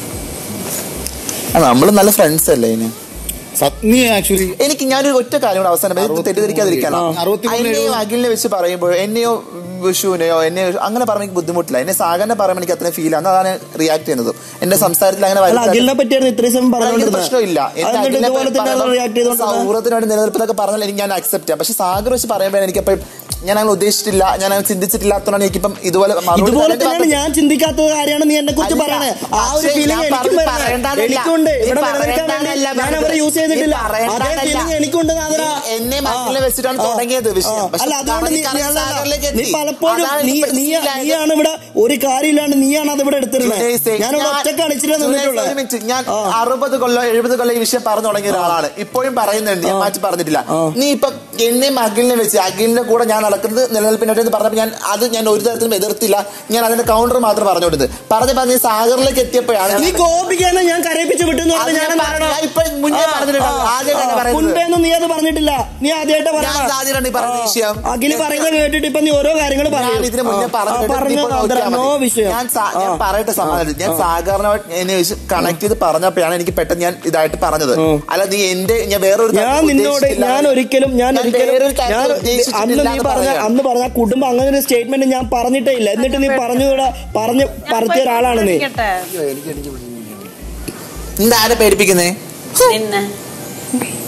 B: ആ നമ്മള് നല്ല ഫ്രണ്ട്സ് അല്ലേ ഇനി
C: സത്- നീ ആക്ച്വലി
B: എനിക്ക് ഞാനൊരു ഒറ്റ കാര്യം കൂടെ അവസാനം ഇത് തെറ്റിദ്ധരിക്കാതിരിക്കാനോ
C: ആ, അറുപത്തിമൂന്ന്
B: എന്നെയോ
C: എഴുപത്
B: അഖിലിനെ വെച്ച് പറയുമ്പോൾ എന്നെയോ വിഷുവിനെയോ എന്നെ അങ്ങനെ പറയുമ്പോൾ എനിക്ക് ബുദ്ധിമുട്ടില്ല എന്നെ സാഗറിനെ പറയുമ്പോൾ എനിക്ക് അത്രയും ഫീൽ ആണ് അതാണ് റിയാക്ട് ചെയ്യുന്നത് എന്റെ സംസാരത്തിൽ അങ്ങനെ
A: അല്ല
B: വലുതായിട്ട്
A: അഖിലിനെ പറ്റിയായിരുന്നു ഇത്രയും സമയം
B: എനിക്ക്
A: പറഞ്ഞുകൊണ്ടിരുന്നത്
B: പ്രശ്നമില്ല എന്റെ
A: എന്നിട്ട്
B: അഖിലിനെ
A: ഇതുപോലെ
B: പറ്റി
A: തന്നെ
B: പറയുമ്പോൾ
A: റിയാക്ട് ചെയ്തോണ്ടിരുന്നത്
B: സൗഹൃദത്തിനോട് നിലനിൽപ്പെന്നൊക്കെ പറഞ്ഞാൽ എനിക്ക് ഞാൻ അക്സെപ്റ്റ് ചെയ്യാം പക്ഷെ സാഗർ വെച്ച് പറയുമ്പോൾ എനിക്ക് എപ്പോഴും ഞാൻ അങ്ങനെ ഉദ്ദേശിച്ചിട്ടില്ല ഞാൻ അങ്ങനെ ചിന്തിച്ചിട്ടില്ലാത്തതുകൊണ്ടാണ് എനിക്കിപ്പം ഇതുപോലെ മറുപടി
A: ഇതുപോലെ
B: പറയേണ്ടി
A: തന്നെയാണ്
B: വന്നത്.
A: ഞാൻ ചിന്തിക്കാത്ത കാര്യമാണ് നീ എന്നെ കുറിച്ച്
B: അല്ല,
A: പറയണേ ആ ഒരു
B: പക്ഷേ
A: ഫീലിംഗ്
B: ഞാൻ
A: എനിക്കും
B: പറഞ്ഞത്
A: വരുന്നത്
B: പറയണ്ടാന്നല്ല.
A: എനിക്കുണ്ട്
B: നീ
A: ഇവിടെ നിലനിൽക്കാൻ വേണ്ടി
B: പറയണ്ടാന്നല്ല
A: ഞാൻ അവരെ
B: പറഞ്ഞത്.
A: യൂസ് ചെയ്തിട്ടില്ല
B: നീ
A: അതേ
B: പറയണ്ടാന്നല്ല.
A: ഫീലിംഗ് എനിക്കുണ്ട് നാദര.
B: നീ എന്നെ
A: ആ,
B: മക്കളെ വെച്ചിട്ടാണ്
A: ആ,
B: തുടങ്ങിയത് വിഷയം.
A: ആ.
B: പക്ഷെ
A: അല്ല അതുകൊണ്ട് നീ
B: കറങ്ങി
A: നീ അല്ല,
B: സാഗറിലേക്ക്
A: നീ
B: എത്തി.
A: പലപ്പോഴും
B: അതാണ്
A: നീ
B: എനിക്ക്
A: നീ
B: മനസ്സിലായത്.
A: നീയാണ് ഇവിടെ ഒരു കാര്യമില്ലാണ്ട് നീയാണ് അത് ഇവിടെ എടുത്തിരുന്നത്
B: ജുനൈസേ,
A: ഞാൻ ഇവിടെ ഒറ്റ കളിച്ചിട്ട്
B: ജുനൈസേ, ഒരു
A: നിന്നിട്ടുള്ളത്
B: മിനിറ്റ്. ഞാൻ
A: ആ.
B: അറുപത് കൊല്ലം എഴുപത് കൊല്ലം ഈ വിഷയം പറഞ്ഞു തുടങ്ങിയ ഒരാളാണ് ഇപ്പോഴും പറയുന്നുണ്ട് ഞാൻ മാറ്റി പറഞ്ഞിട്ടില്ല
A: ആ.
B: നീ ഇപ്പൊ എന്നെ അഖിലിനെ വെച്ച് അഖിലിന്റെ കൂടെ ഞാൻ നടക്കുന്നത് നിലനിൽപ്പിനായിട്ട് എന്ന് പറഞ്ഞപ്പോൾ ഞാൻ അത് ഞാൻ ഒരു തരത്തിലും എതിർത്തില്ല ഞാൻ അതിന്റെ കൗണ്ടർ മാത്രം പറഞ്ഞുകൊടുത്ത് പറഞ്ഞപ്പോ നീ സാഗറിലേക്ക് എത്തിയപ്പോഴാണ്
A: നീ കോപിക്കാനെ ഞാൻ കരയിപ്പിച്ച് വിട്ടെന്ന്
B: അത്
A: പറഞ്ഞ്
B: ഞാൻ
A: ഞാൻ
B: പറഞ്ഞ- ഞാൻ ഇപ്പൊ മുന്നേ പറഞ്ഞിട്ടുണ്ട്. ആദ്യമായിട്ടാണ് പറയുന്നത്.
A: മുൻപേന്നും നീ അത് പറഞ്ഞിട്ടില്ല നീ ആദ്യമായിട്ട്
B: ഞാൻ ആദ്യമായിട്ടാണ് ഈ പറഞ്ഞ വിഷയം.
A: അഖില് പറയുന്നത് കേട്ടിട്ട് ഇപ്പൊ നീ ഓരോ കാര്യങ്ങൾ
B: ഞാൻ ഇതിന് മുന്നേ പറഞ്ഞിട്ടുണ്ട്.
A: പറഞ്ഞു
B: ഇപ്പൊ നോക്കിയാ
A: നോ
B: മതി.
A: വിഷയം
B: ഞാൻ സാ- ഞാൻ പറയട്ടെ സമാധാനം ഞാൻ സാഗറിനോട് എന്നെ കണക്ട് ചെയ്ത് പറഞ്ഞപ്പോഴാണ് എനിക്ക് പെട്ടെന്ന് ഞാൻ ഇതായിട്ട് പറഞ്ഞത് അല്ല നീ എന്റെ ഞാൻ വേറൊരു
A: ഞാൻ
B: കാര്യം
A: നിന്നോട്
B: ഉദ്ദേശിച്ചില്ല.
A: ഞാൻ ഒരിക്കലും ഞാൻ ഒരിക്കലും
B: വേറൊരു കാര്യം
A: ഞാൻ
B: ഉദ്ദേശിച്ചിട്ടില്ല
A: അന്ന് നീ
B: എന്ന്
A: പറഞ്ഞ
B: പറയാം.
A: അന്ന് പറഞ്ഞ ആ കുടുംബം അങ്ങനെ ഒരു സ്റ്റേറ്റ്മെന്റ് ഞാൻ പറഞ്ഞിട്ടേ ഇല്ല എന്നിട്ട് നീ പറഞ്ഞുകൂടെ പറഞ്ഞ് പരത്തിയ ഒരാളാണ് നീ
D: ഇരിക്കട്ടെ.
B: നീ ആരെ പേടിപ്പിക്കുന്നേ
D: പിന്നെ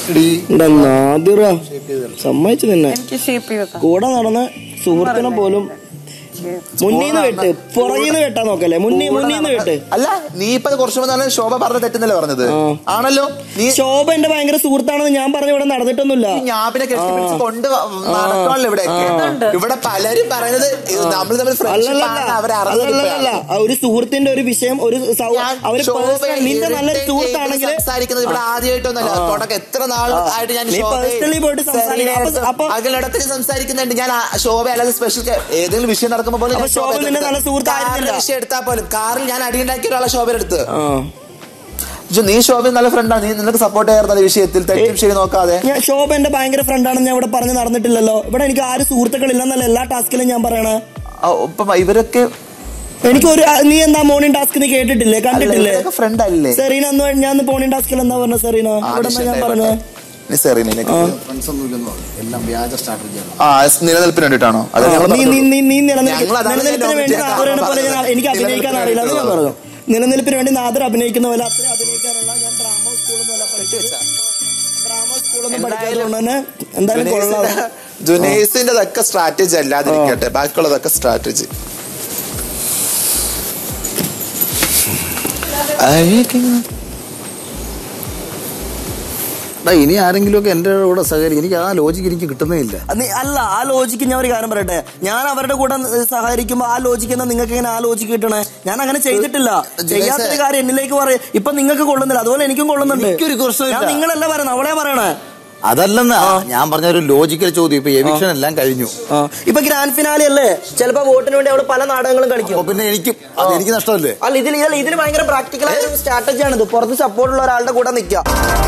A: എന്റെ നാദിറ സമ്മതിച്ചു നിന്നെ
D: എനിക്ക് ഷേപ്പ് ചെയ്താ
A: കൂടെ നടന്ന സുഹൃത്തിനെ പോലും മുന്നീന്ന് വെട്ട് പുറകീന്ന് വെട്ടാൻ നോക്കല്ലേ മുന്നീ മുന്നീന്ന് വെട്ട്
B: അല്ല നീ ഇപ്പൊ കുറച്ചു മുമ്പ് നല്ല ശോഭ പറഞ്ഞ തെറ്റെന്നല്ലേ പറഞ്ഞത് ആണല്ലോ നീ
A: ശോഭ എന്റെ ഭയങ്കര സുഹൃത്താണെന്ന് ഞാൻ പറഞ്ഞ ഇവിടെ നടന്നിട്ടൊന്നുമില്ല
B: ഈ ഞാപ്പിനെ കെട്ടിപ്പിടിച്ച് കൊണ്ട് നടക്കണല്ലോ ഇവിടെ ഇവിടെ പലരും പറയുന്നത് നമ്മൾ തമ്മിൽ ഫ്രണ്ട്ഷിപ്പ് ആണ് അവരെ
A: അല്ലല്ല
B: അറിഞ്ഞത്
A: ഒരു സുഹൃത്തിന്റെ ഒരു വിഷയം ഒരു സൗ- അവര് personal- നിന്റെ നല്ലൊരു സുഹൃത്താണെങ്കിൽ
B: സംസാരിക്കുന്നത് ഇവിടെ ആദ്യമായിട്ടൊന്നല്ല തുടക്കം എത്ര നാൾ ആയിട്ട് ഞാൻ
A: നീ personally പോയിട്ട് സംസാരിക്കണം. അപ്പൊ- അപ്പൊ-
B: അകലിടത്തിൽ സംസാരിക്കുന്നുണ്ട് ഞാൻ ആ ശോഭ അല്ലാതെ സ്പെഷ്യൽ ഏതെങ്കിലും വിഷയം നടക്കുമ്പോൾ പോലും
A: അപ്പൊ
B: ഞാൻ
A: ശോഭ
B: ശോഭയെ
A: നിന്റെ നല്ല
B: എടുത്ത്
A: സുഹൃത്തായിരുന്നില്ല.
B: കാറിലെ വിഷയം എടുത്താൽ പോലും കാറിൽ ഞാൻ അടിയുണ്ടാക്കിയ ഒരാളെ ശോഭയുടെ അടുത്ത്
A: ആ.
B: ഇജ്ജ് നീ ശോഭ നല്ല ഫ്രണ്ടാണ് നീ നിനക്ക് സപ്പോർട്ട് ചെയ്യാറുണ്ട് ഈ വിഷയത്തിൽ തെറ്റും ശരി നോക്കാതെ
A: ഞാൻ ശോഭ എന്റെ ഭയങ്കര ഫ്രണ്ടാണെന്ന് ഞാൻ ഇവിടെ പറഞ്ഞ് നടന്നിട്ടില്ലല്ലോ ഇവിടെ എനിക്ക് ആര് സുഹൃത്തുക്കളില്ലെന്നല്ല എല്ലാ ടാസ്കിലും ഞാൻ പറയണേ
B: ആ, ഇപ്പം ഇവരൊക്കെ
A: എനിക്ക് ഒരു നീ എന്താ മോർണിംഗ് ടാസ്ക് നീ കേട്ടിട്ടില്ലേ കണ്ടിട്ടില്ലേ
B: ഫ്രണ്ട് അല്ലേ
A: സെറീന എന്ന് പറഞ്ഞ- ഞാൻ മോർണിംഗ് ടാസ്കിൽ എന്താ പറഞ്ഞ സെറീന ഇവിടെ എന്താ ഞാൻ പറഞ്ഞത്
B: നീ സെറീനൊക്കെ
C: ഫ്രണ്ട്സ് ഒന്നും ഇല്ലെന്ന് പറഞ്ഞു എല്ലാം വ്യാജ സ്ട്രാറ്റജിയാണ്
B: ആ നിലനിൽപ്പിന് വേണ്ടിട്ടാണോ അത് ഞങ്ങൾ
A: നീ നീ നീ നീ നിലനിൽപ്പ്
B: ഞങ്ങൾ അതാണ്
A: നിലനിൽപ്പിന് വേണ്ടി
B: ഞാൻ
A: നാദറിനെ പോലെ ഞാൻ
B: പറഞ്ഞത്.
A: എനിക്ക് അഭിനയിക്കാൻ അറിയില്ല അത് ഞാൻ
B: നിലനിൽപ്പിന്
A: പറഞ്ഞു നിലനിൽപ്പിന് വേണ്ടി നാദർ അഭിനയിക്കുന്ന പോലെ അത്രയും അഭിനയിക്കാനുള്ള ഞാൻ ഡ്രാമ സ്കൂളിൽ നിന്നല്ല പഠിച്ചത് ഡ്രാമ സ്കൂളൊന്നും പഠിക്കാത്തതുകൊണ്ട് തന്നെ എന്തായാലും കൊള്ളാം
B: ജുനൈസിന്റെതൊക്കെ സ്ട്രാറ്റജി അല്ലാതിരിക്കട്ടെ ബാക്കിയുള്ളതൊക്കെ സ്ട്രാറ്റജി
C: എടാ ഇനി ആരെങ്കിലും ഒക്കെ എന്റെ കൂടെ സഹകരിക്കും എനിക്ക് ആ ലോജിക്ക് എനിക്ക് കിട്ടുന്നേ ഇല്ല
A: നീ അല്ല ആ ലോജിക്ക് ഞാൻ ഒരു കാര്യം പറയട്ടെ ഞാൻ അവരുടെ കൂടെ സഹകരിക്കുമ്പോ ആ ലോജിക്ക് എന്താ നിങ്ങൾക്ക് ഇങ്ങനെ ആ ലോജിക്ക് കിട്ടണേ ഞാൻ അങ്ങനെ ചെയ്തിട്ടില്ല ചെയ്യാത്തൊരു കാര്യം എന്നിലേക്ക് പറയും ഇപ്പൊ നിങ്ങൾക്ക് കൊള്ളുന്നില്ല അതുപോലെ എനിക്കും കൊള്ളുന്നുണ്ട്
C: എനിക്കൊരു പ്രശ്നവുമില്ല.
A: ഞാൻ നിങ്ങളല്ല പറയുന്നത് അവളെ പറയണേ
C: അതല്ലെന്ന് ഞാൻ പറഞ്ഞ ഒരു ലോജിക്കൽ ചോദ്യം ഇപ്പൊ എവിക്ഷൻ എല്ലാം കഴിഞ്ഞു
A: ആ. ഇപ്പൊ ഗ്രാൻഡ് ഫിനാലി അല്ലേ ചിലപ്പോ വോട്ടിന് വേണ്ടി അവള് പല നാടകങ്ങളും കളിക്കും
C: അപ്പൊ പിന്നെ എനിക്കും അത് എനിക്ക് നഷ്ടമല്ലേ
A: അല്ല ഇതിൽ ഇതിൽ ഇതിന് ഭയങ്കര പ്രാക്ടിക്കൽ ആയ ഒരു സ്ട്രാറ്റജി ഇത് പുറത്ത് സപ്പോർട്ടുള്ള ഒരാളുടെ കൂടെ നിൽക്കുക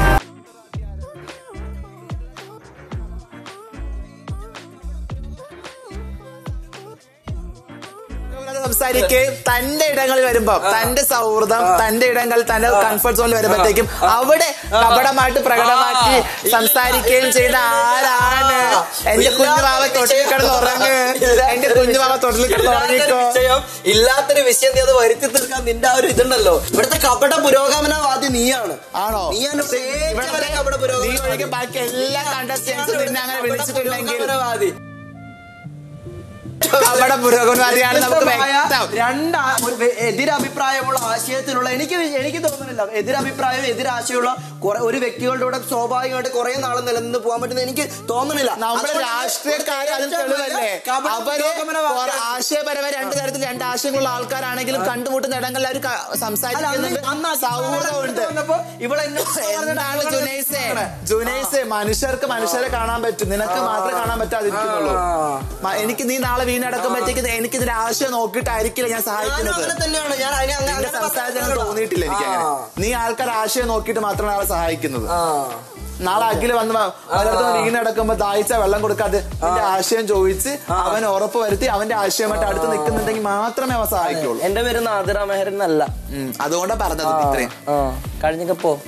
B: സംസാരിക്കെ തന്റെ ഇടങ്ങളിൽ വരുമ്പോ തന്റെ സൗഹൃദം തന്റെ ഇടങ്ങൾ തന്റെ കംഫർട്ട് സോണിൽ വരുമ്പോഴത്തേക്കും അവിടെ കപടമായിട്ട് പ്രകടമാക്കി സംസാരിക്കുകയും ചെയ്യുന്ന ആരാണ് എന്റെ കുഞ്ഞുമാവ തൊട്ടിൽ കിടന്ന് ഉറങ്ങ് എന്റെ കുഞ്ഞുമാവ തൊട്ടിൽ കിടന്ന് ഉറങ്ങിക്കോ
A: വിഷയം ഇല്ലാത്തൊരു വിഷയം നീ അത് വരുത്തി തീർക്കാൻ നിന്റെ ആ ഒരു ഇതുണ്ടല്ലോ ഇവിടുത്തെ കപട പുരോഗമനവാദി നീയാണ്
B: ആണോ
A: നീയാണ്
B: ഇവിടുത്തെ
A: കപട
B: നീ ഒഴികെ ബാക്കി എല്ലാ കണ്ടസ്റ്റൻസും നിന്നെ അങ്ങനെ വിളിച്ചിട്ടുണ്ടെങ്കിൽ
A: പുരോഗമനവാദി
B: അവിടെ പുരോഗമനവാദിയാണ് നമുക്ക് വ്യക്തം
A: രണ്ട് ആ- ഒരു വെ- എതിരഭിപ്രായമുള്ള ആശയത്തിലുള്ള എനിക്ക് വി- എനിക്ക് തോന്നുന്നില്ല എതിരഭിപ്രായം എതിരാശയമുള്ള കുറെ ഒരു വ്യക്തികളുടെ കൂടെ സ്വാഭാവികമായിട്ട് കുറെ നാൾ നിലനിന്ന് പോകാൻ പറ്റുന്ന എനിക്ക് തോന്നുന്നില്ല
B: നമ്മുടെ
A: അതുകൊണ്ട്
B: രാഷ്ട്രീയക്കാരെ അത് തെളിവല്ലേ
A: കപട
B: അവര്
A: പുരോഗമനവാദി.
B: കുറെ ആശയപരമായി രണ്ടു തരത്തിൽ രണ്ട് ആശയങ്ങളുള്ള ആൾക്കാരാണെങ്കിലും കണ്ടുമുട്ടുന്ന ഇടങ്ങളിൽ അവർ ക-
A: അല്ല, അന്ന്
B: സംസാരിക്കുന്നുണ്ട്
A: അന്ന്
B: സൗഹൃദമുണ്ട്
A: വന്നപ്പോ ഇവിടെ എന്നെ
B: എന്താണ് ജുനൈസെ ജുനൈസെ മനുഷ്യർക്ക് മനുഷ്യരെ കാണാൻ പറ്റും നിനക്ക് മാത്രമേ കാണാൻ പറ്റാതിരിക്കുന്നുള്ളൂ മ- എനിക്ക് നീ നാളെ വീണടക്കുമ്പോഴത്തേക്ക് എനിക്ക് ഇതിന്റെ ആശയം നോക്കിയിട്ടായിരിക്കില്ല ഞാൻ
A: ഞാനും
B: സഹായിക്കുന്നത്
A: അങ്ങനെ തന്നെയാണ് ഞാൻ അതിനെ അങ്ങനെ-
B: നിന്റെ
A: അങ്ങനെ
B: സംസാരത്തിൽ
A: പറഞ്ഞിട്ടില്ല.
B: തോന്നിയിട്ടില്ല എനിക്ക് അങ്ങനെ
A: ആ.
B: നീ ആൾക്കാർ ആശയം നോക്കിയിട്ട് മാത്രമാണ് ആളെ സഹായിക്കുന്നത്
A: ആ.
B: നാളെ അഖില് വന്ന് പലയിടത്തും വീണടക്കുമ്പോ ദാഹിച്ച വെള്ളം കൊടുക്കാതെ നിന്റെ ആശയം ചോദിച്ച് അവൻ ഉറപ്പ് വരുത്തി അവന്റെ ആശയമായിട്ട് അടുത്ത് നിൽക്കുന്നുണ്ടെങ്കിൽ മാത്രമേ അവൻ സഹായിക്കുള്ളൂ
A: എന്റെ പേര് നാദിറ മെഹർ എന്നല്ല
B: ഉം, അതുകൊണ്ടാ പറഞ്ഞത് ഇത്രയും
A: ആ കഴിഞ്ഞൊക്കെ പോ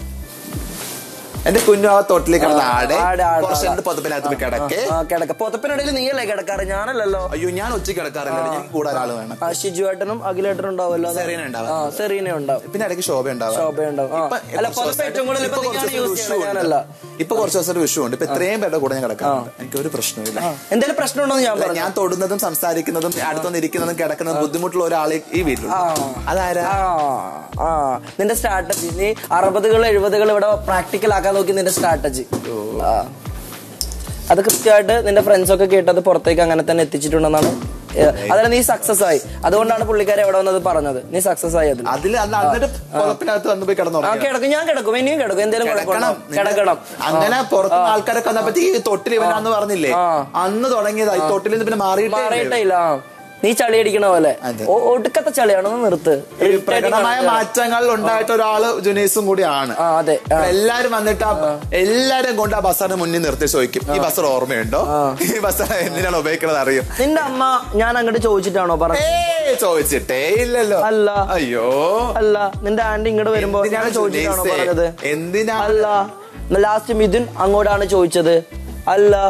B: എന്റെ കുഞ്ഞു ആ തൊട്ടിലേക്ക് കിടന്ന് ആടെ
A: ആടെ, ആടെ,
B: കുറച്ച്
A: ആടെ.
B: എന്റെ പുതപ്പിനകത്ത് പോയി കിടക്കേ
A: ആ കിടക്ക പൊതപ്പിനിടയിൽ നീയല്ലേ കിടക്കാറ് ഞാനല്ലല്ലോ
B: അയ്യോ ഞാൻ ഒറ്റ കിടക്കാറില്ല എനിക്ക് കൂടെ ഒരാൾ വേണം
A: ആ ഷിജുവേട്ടനും അഖിലേട്ടനും ഉണ്ടാവുമല്ലോ
B: സെറീന ഉണ്ടാവും.
A: ആ സെറീന ഉണ്ടാവും
B: പിന്നെ ഇടയ്ക്ക് ശോഭ ഉണ്ടാവും
A: ശോഭ ഉണ്ടാവും ആ. അല്ല പൊതപ്പ് ഏറ്റവും കൂടുതൽ ഇപ്പൊ നീയാണ് യൂസ് ചെയ്യണത് ഞാനല്ല
B: ഇപ്പൊ കുറച്ച് ദിവസം ഒരു വിഷു ഉണ്ട് ഇപ്പൊ ഇത്രയും പേരുടെ കൂടെ ഞാൻ കിടക്കാറുണ്ട് എനിക്ക് ഒരു പ്രശ്നമില്ല
A: എന്തെങ്കിലും പ്രശ്നമുണ്ടോ എന്ന് ഞാൻ
B: അല്ല,
A: പറഞ്ഞു
B: ഞാൻ തൊടുന്നതും സംസാരിക്കുന്നതും അടുത്തൊന്ന് ഇരിക്കുന്നതും കിടക്കുന്നതും ബുദ്ധിമുട്ടുള്ള ഒരാൾ ഈ വീട്ടിലുണ്ട് അതാരാ
A: ആ ആ നിന്റെ സ്ട്രാറ്റജി നീ അറുപതുകൾ എഴുപതുകൾ ഇവിടെ പ്രാക്ടിക്കൽ ആക്കാൻ നോക്കി നിന്റെ സ്ട്രാറ്റജി ആ അത് കൃത്യമായിട്ട് നിന്റെ ഫ്രണ്ട്സ് ഒക്കെ കേട്ടത് പുറത്തേക്ക് അങ്ങനെ തന്നെ എത്തിച്ചിട്ടുണ്ടെന്നാണ് ഏ, അതായത് നീ സക്സസ് ആയി അതുകൊണ്ടാണ് പുള്ളിക്കാരെ എവിടെ വന്നത് പറഞ്ഞത് നീ സക്സസ് ആയി അതിൽ
B: അതിൽ അന്ന് എന്നിട്ട് പുതപ്പിനകത്ത് വന്ന് പോയി
A: ആ
B: കിടന്നു
A: കിടക്കും ഞാൻ കിടക്കും ഇനിയും കിടക്കും എന്തെങ്കിലും
B: കിടക്കണം
A: കുഴപ്പമുണ്ടോ? കിടക്കണം
B: അങ്ങനെ പുറത്ത് ആൾക്കാരൊക്കെ വന്നപ്പോഴത്തേക്ക് ഈ തൊട്ടിൽ ഇവനാന്ന് പറഞ്ഞില്ലേ
A: ആ.
B: അന്ന് തുടങ്ങിയതാ ഈ തൊട്ടിൽ നിന്ന് പിന്നെ മാറിയിട്ടേ
A: മാറിയിട്ടേ ഇല്ല ആ. നീ ചളി അടിക്കണ പോലെ
B: അതെ.
A: ഒ- ഒടുക്കത്തെ ചളിയാണ് ഒന്ന് നിർത്ത്
B: ഈ പ്രകടമായ മാറ്റങ്ങൾ ഉണ്ടായിട്ട് ഒരാള് ജുനൈസും കൂടിയാണ്
A: ആ അതെ ആ.
B: എല്ലാരും വന്നിട്ട് ആ- എല്ലാരും കൊണ്ട് ആ ബസാറിന് മുന്നിൽ നിർത്തി ചോദിക്കും ഈ ബസാർ ഓർമ്മയുണ്ടോ ഈ ബസാർ എന്തിനാണ് ഉപയോഗിക്കുന്നത് അറിയും
A: നിന്റെ അമ്മ ഞാൻ അങ്ങോട്ട് ചോദിച്ചിട്ടാണോ പറഞ്ഞത്
B: ഏ ചോദിച്ചിട്ടേ ഇല്ലല്ലോ
A: അല്ല.
B: അയ്യോ
A: അല്ല നിന്റെ ആന്റി ഇങ്ങോട്ട് വരുമ്പോ ഞാൻ
B: എന്തിനാണ്
A: ചോദിച്ചിട്ടാണോ
B: ജുനൈസേ?
A: പറഞ്ഞത്
B: എന്തിനാ
A: അല്ല ലാസ്റ്റ് മിഥുൻ അങ്ങോട്ടാണ് ചോദിച്ചത് അല്ല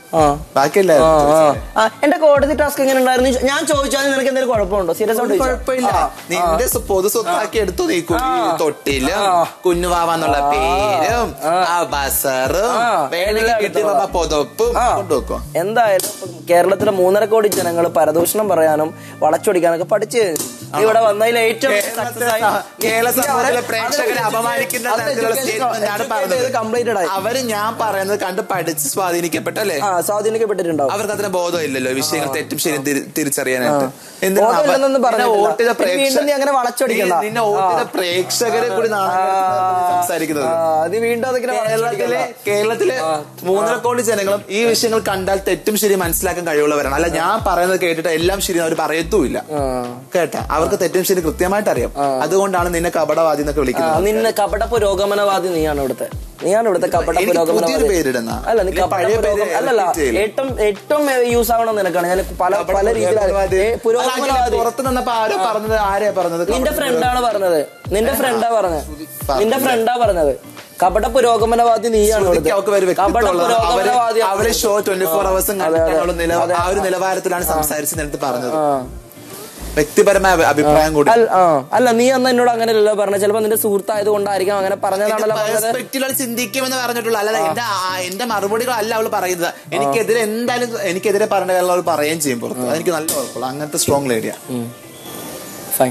A: ആ
B: ബാക്കിയല്ല
A: ആ, ആ. ആ, എന്റെ കോടതി ടാസ്ക് എങ്ങനെ ഉണ്ടായിരുന്നു ഞാൻ ചോദിച്ചാൽ നിനക്ക് എന്തെങ്കിലും കുഴപ്പമുണ്ടോ സീരിയസ് ആയിട്ട് ചോദിച്ചോ?
B: കുഴപ്പമില്ല
A: ആ,
B: നിന്റെ സ്വ- പൊതു സ്വത്താക്കി എടുത്തു നീ തൊട്ടിലും കുഞ്ഞുവാവന്നുള്ള പേരും ആ ബസറും
A: ആ,
B: വേണമെങ്കിൽ
A: എല്ലാം
B: കിട്ടിയ
A: എടുത്തോ.
B: പൊതപ്പും
A: ആ.
B: കൊണ്ടുവെക്കും
A: എന്തായാലും ഇപ്പം കേരളത്തിലെ മൂന്നര കോടി ജനങ്ങൾ പരദൂഷണം പറയാനും വളച്ചൊടിക്കാനൊക്കെ പഠിച്ചു കഴിഞ്ഞു. നീ ഇവിടെ വന്നതിൽ ഏറ്റവും
B: കേരളത്തിലെ സ- കേരള സമൂഹത്തിലെ പ്രേക്ഷകരെ അപമാനിക്കുന്ന തരത്തിലുള്ള സ്റ്റേറ്റ്മെന്റ് ആണ് പറഞ്ഞത്
A: കംപ്ലീറ്റഡ് ആയി
B: അവര് ഞാൻ പറയുന്നത് കണ്ട് പഠിച്ച് സ്വാധീനിക്കപ്പെട്ടല്ലേ
A: ആ സ്വാധീനിക്കപ്പെട്ടിട്ടുണ്ടാവും
B: അവർക്ക് അതിന് ബോധമില്ലല്ലോ വിഷയങ്ങൾ തെറ്റും ശരിയും തിരി- തിരിച്ചറിയാനായിട്ട് എന്തിനാ അവ-
A: ബോധമില്ലെന്നൊന്നും
B: നിന്നെ
A: പറഞ്ഞിട്ടില്ല.
B: വോട്ട് ചെയ്ത
A: ഇനി വീണ്ടും നീ അങ്ങനെ വളച്ചൊടിക്കണ്ട.
B: നീ- നിന്നെ വോട്ട് ചെയ്ത
A: ആ.
B: പ്രേക്ഷകരെ കൂടി നാണം കെടുത്തുന്നതാണ് സംസാരിക്കുന്നത്
A: അത് വീണ്ടും അതിങ്ങനെ
B: കേരളത്തിലെ കേരളത്തിലെ മൂന്നര കോടി ജനങ്ങളും ഈ വിഷയങ്ങൾ കണ്ടാൽ തെറ്റും ശരി മനസ്സിലാക്കാൻ കഴിവുള്ളവരാണ് അല്ല ഞാൻ പറയുന്നത് കേട്ടിട്ട് എല്ലാം ശരി അവർ പറയത്തുമില്ല കേട്ടാ അവർക്ക് തെറ്റും ശരി കൃത്യമായിട്ട് അറിയാം അതുകൊണ്ടാണ് നിന്നെ കപടവാദി എന്നൊക്കെ
A: ആ,
B: വിളിക്കുന്നത്
A: നിന്നെ കപട പുരോഗമനവാദി നീയാണ് ഇവിടുത്തെ നീയാണ് ഇവിടുത്തെ കപട
B: എനിക്ക് പുതിയൊരു
A: പുരോഗമനവാദി
B: പേരിടുന്ന.
A: അല്ല നീ
B: നീ
A: കപട
B: പഴയ പേര്
A: പുരോഗമന അല്ലല്ല
B: repeat ചെയ്യില്ല.
A: ഏറ്റവും ഏറ്റവും യൂസ് ആവണം നിനക്കാണ് ഞാൻ പല പല രീതിയിലാണ്
B: കപടവാദി.
A: ഏ, പുരോഗമനവാദി
B: പുറത്ത് നിന്നപ്പോ ആരോ പറഞ്ഞത് ആരെയാ പറഞ്ഞത്
A: നിന്റെ ഫ്രണ്ടാണ് പറഞ്ഞത് നിന്റെ ഫ്രണ്ടാ പറഞ്ഞത്
B: പറഞ്ഞില്ല.
A: നിന്റെ ഫ്രണ്ടാ പറഞ്ഞത് കപട പുരോഗമനവാദി നീയാണ്
B: ശ്രുതിക്ക് അവർക്ക് ഒരു
A: ഇവിടുത്തെ. കപട
B: വ്യക്തിത്വമുള്ളത്. അവര്
A: പുരോഗമനവാദി
B: അവര് ഷോ ട്വന്റി ഫോർ അവേഴ്സും
A: അതെ, അതെ.
B: കണ്ടിട്ടുള്ള ആ ഒരു നിലവാരത്തിലാണ് സംസാരിച്ച് നേരത്തെ പറഞ്ഞത് വ്യക്തിപരമായ അഭി- അഭിപ്രായം കൂടി
A: അല്ല ആ, അല്ല നീ അന്ന് എന്നോട് അങ്ങനെയല്ലോ പറഞ്ഞത് ചിലപ്പോ നിന്റെ സുഹൃത്തായത് കൊണ്ടായിരിക്കാം അങ്ങനെ പറഞ്ഞതാണല്ലോ പറഞ്ഞത്
B: പെർസ്പെക്റ്റീവ് ചിന്തിക്കുമെന്ന് പറഞ്ഞിട്ടുള്ളൂ അല്ലാതെ എന്റെ ആ- എന്റെ മറുപടികളല്ല അവള് പറയുന്നത് എനിക്കെതിരെ എന്തായാലും എനിക്കെതിരെ പറഞ്ഞ കാര്യം അവൾ പറയുകയും ചെയ്യും പുറത്ത് അതെനിക്ക് നല്ല കുഴപ്പമില്ല അങ്ങനത്തെ സ്ട്രോങ് ലേഡിയാ
A: ഫൈൻ